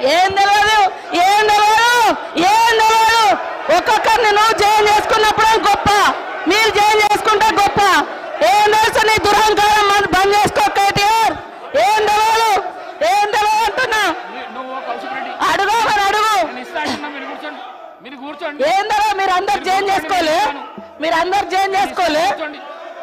ఏం తెలియదు ఏం తెలియదు ఏం తెలియదు ఒక్కొక్కరిని నువ్వు జయం చేసుకున్నప్పుడు గొప్ప మీరు జయం చేసుకుంటే గొప్ప ఏం తెలుసు నీ దురహంకారం మన బంద్ చేసుకో కేటీఆర్ ఏం తెలియదు ఏం తెలియదు అంటున్నా మీ- నువ్వు కౌశిక్ రెడ్డి అడుగు మరి అడుగు నేను ఇస్తా అంటున్నా మీరు కూర్చోండి మీరు కూర్చోండి ఏం తెలియదు మీరు అందరు జయం చేసుకోలే మీరు అందరు జయం చేసుకోలే కూర్చోండి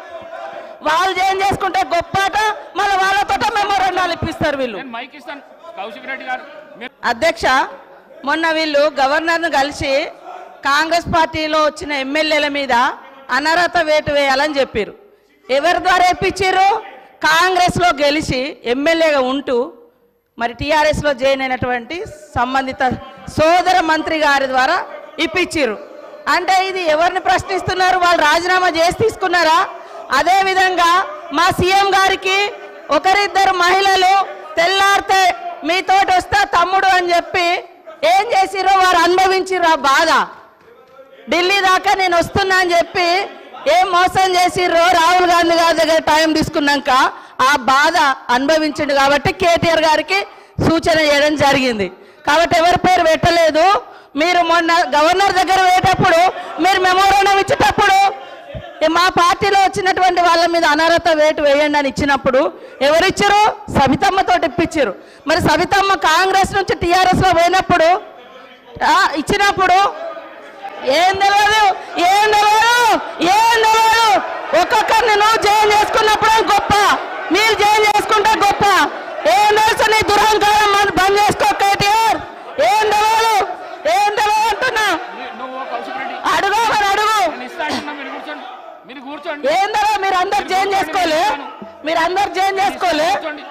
వాళ్ళు జయం చేసుకుంటే గొప్పట మళ్ళీ వాళ్ళతో మెమోరండాలు ఇప్పిస్తారు వీళ్ళు నేను మైక్ ఇస్తాను కౌశిక్ రెడ్డి గారు మీరు అధ్యక్ష మొన్న వీళ్ళు గవర్నర్ను కలిసి కాంగ్రెస్ పార్టీలో వచ్చిన ఎమ్మెల్యేల మీద అనర్హత వేటు వేయాలని చెప్పారు ఎవరి ద్వారా ఇప్పించారు కాంగ్రెస్లో గెలిచి ఎమ్మెల్యేగా ఉంటూ మరి టీఆర్ఎస్లో జాయిన్ అయినటువంటి సంబంధిత సోదర మంత్రి గారి ద్వారా ఇప్పించారు అంటే ఇది ఎవరిని ప్రశ్నిస్తున్నారు వాళ్ళు రాజీనామా చేసి తీసుకున్నారా అదే విధంగా మా సీఎం గారికి ఒకరిద్దరు మహిళలు తెల్లారితే మీతోటి వస్తా తమ్ముడు అని చెప్పి ఏం చేసిరో వారు అనుభవించిర్రు ఆ బాధ ఢిల్లీ దాకా నేను వస్తున్నా అని చెప్పి ఏం మోసం చేసిర్రో రాహుల్ గాంధీ గారి దగ్గర టైం తీసుకున్నాక ఆ బాధ అనుభవించిండు కాబట్టి కేటీఆర్ గారికి సూచన చేయడం జరిగింది కాబట్టి ఎవరి పేరు పెట్టలేదు మీరు మొన్న గవర్నర్ దగ్గర పోయేటప్పుడు మీరు మెమోరాండం ఇచ్చేటప్పుడు ఏ మా పార్టీలో వచ్చినటువంటి వాళ్ళ మీద అనర్హత వేటు వేయండి అని ఇచ్చినప్పుడు ఎవరిచ్చారు సబితమ్మతో ఇప్పించారు మరి సబితమ్మ కాంగ్రెస్ నుంచి టీఆర్ఎస్ లో పోయినప్పుడు ఆ, ఇచ్చినప్పుడు ఏం తెలియదు ఏం తెలియదు ఏం తెలియదు ఒక్కొక్కరిని నువ్వు జయం చేసుకున్నప్పుడు గొప్ప మీరు జయం చేసుకుంటే గొప్ప ఏం తెలుసు నీ దురహంకారం మన బంద్ చేసుకో కేటీఆర్ ఏం తెలియదు ఏం తెలియదు అంటున్నా మీ- నువ్వు కౌశిక్ రెడ్డి అడుగు మరి అడుగు నేను ఇస్తా అంటున్నా మీరు కూర్చోండి మీరు కూర్చోండి ఏం తెలియదు మీరు అందరు జయం చేసుకోలే మీరు అందరు జయం చేసుకోలే కూర్చోండి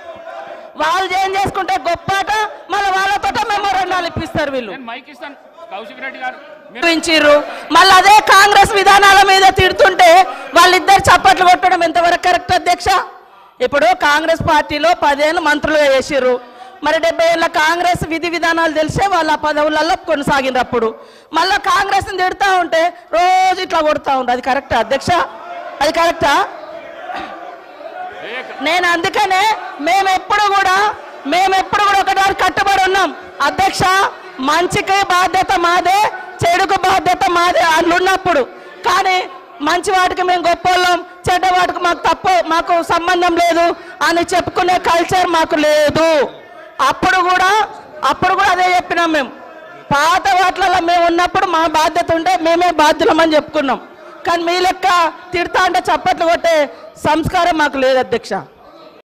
వాళ్ళు జయం చేసుకుంటే గొప్పట మళ్ళీ వాళ్ళతో మెమోరండాలు ఇప్పిస్తారు వీళ్ళు నేను మైక్ ఇస్తాను కౌశిక్ రెడ్డి గారు మీరు చూపించిర్రు మళ్ళీ అదే కాంగ్రెస్ విధానాల మీద తిడుతుంటే వాళ్ళిద్దరు చప్పట్లు కొట్టడం ఎంతవరకు కరెక్ట్ అధ్యక్ష ఇప్పుడు కాంగ్రెస్ పార్టీలో పదేళ్ళు మంత్రులుగా చేసిర్రు మరి డెబ్బై ఏళ్ళ కాంగ్రెస్ విధి విధానాలు తెలిసే వాళ్ళ పదవులలో కొనసాగినారు అప్పుడు మళ్ళీ కాంగ్రెస్ని తిడుతూ ఉంటే రోజు ఇట్లా కొడుతూ ఉంటారు అది కరెక్టా అధ్యక్ష అది కరెక్టా నేను అందుకనే మేము ఎప్పుడు కూడా మేము ఎప్పుడు కూడా ఒకటి కట్టుబడి ఉన్నాం అధ్యక్ష మంచికి బాధ్యత మాదే చెడుకు బాధ్యత మాదే అట్లున్నప్పుడు కానీ మంచి వాటికి మేము గొప్పోళ్ళం చెడ్డ వాటికి మాకు తప్పు మాకు సంబంధం లేదు అని చెప్పుకునే కల్చర్ మాకు లేదు అప్పుడు కూడా అప్పుడు కూడా అదే చెప్పినాం మేము పాత వాటిలలో మేము ఉన్నప్పుడు మా బాధ్యత ఉంటే మేమే బాధ్యులమని చెప్పుకున్నాం కానీ మీ లెక్క తిడతా అంటే చప్పట్లు కొట్టే సంస్కారం మాకు లేదు అధ్యక్ష